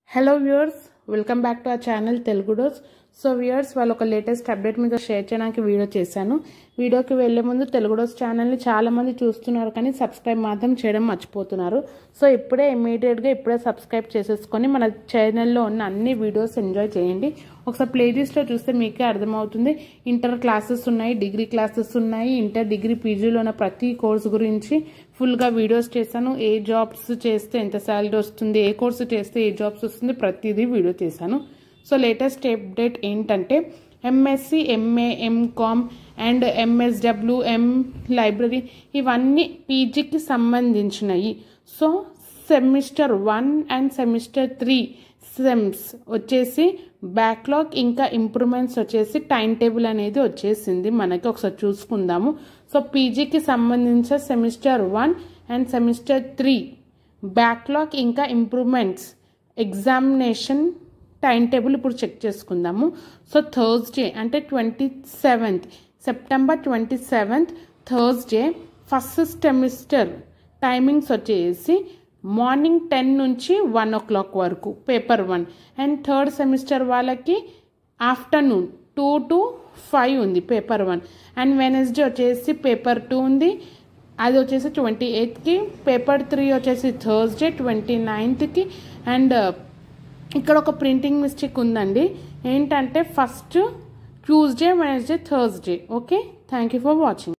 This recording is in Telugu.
hello viewers welcome back to our channel Telugu dose so viewers వాళ్ళు ఒక లేటెస్ట్ అప్డేట్ మీద షేర్ చేయడానికి వీడియో చేశాను వీడియోకి వెళ్లే ముందు తెలుగు డోస్ ఛానల్ని చాలా మంది చూస్తున్నారు కానీ సబ్స్క్రైబ్ మాత్రం చేయడం మర్చిపోతున్నారు సో ఇప్పుడే ఇమీడియట్గా ఇప్పుడే సబ్స్క్రైబ్ చేసేసుకొని మన ఛానల్లో ఉన్న అన్ని వీడియోస్ ఎంజాయ్ చేయండి ఒకసారి ప్లేలిస్ట్లో చూస్తే మీకే అర్థమవుతుంది ఇంటర్ క్లాసెస్ ఉన్నాయి డిగ్రీ క్లాసెస్ ఉన్నాయి ఇంటర్ డిగ్రీ పీజీలో ఉన్న ప్రతి కోర్స్ గురించి ఫుల్గా వీడియోస్ చేశాను ఏ జాబ్స్ చేస్తే ఎంత శాలరీ వస్తుంది ఏ కోర్సు చేస్తే ఏ జాబ్స్ వస్తుంది ప్రతిదీ వీడియో చేశాను సో లేటెస్ట్ అప్డేట్ ఏంటంటే MSc MA MCom and MSW M library ఇవన్నీ పీజీకి సంబంధించినవి so semester one and semester three sems వచ్చేసి బ్యాక్లాగ్ ఇంకా ఇంప్రూవ్మెంట్స్ వచ్చేసి టైం టేబుల్ అనేది వచ్చేసింది మనకి ఒకసారి చూసుకుందాము సో పీజీకి సంబంధించిన semester one and semester three backlog ఇంకా ఇంప్రూవ్మెంట్స్ ఎగ్జామినేషన్ టైం టేబుల్ ఇప్పుడు చెక్ చేసుకుందాము సో థర్స్డే అంటే twenty seventh September twenty seventh Thursday first semester timings వచ్చేసి మార్నింగ్ టెన్ నుంచి వన్ ఓ క్లాక్ వరకు paper one and third semester వాళ్ళకి ఆఫ్టర్నూన్ టూ టు ఫైవ్ ఉంది పేపర్ వన్ అండ్ వెనస్డే వచ్చేసి పేపర్ టూ ఉంది అది వచ్చేసి ట్వంటీ ఎయిత్కి పేపర్ త్రీ వచ్చేసి థర్స్డే ట్వంటీ నైన్త్కి అండ్ ఇక్కడ ఒక ప్రింటింగ్ మిస్టేక్ ఉందండి ఏంటంటే first Tuesday Wednesday Thursday okay thank you for watching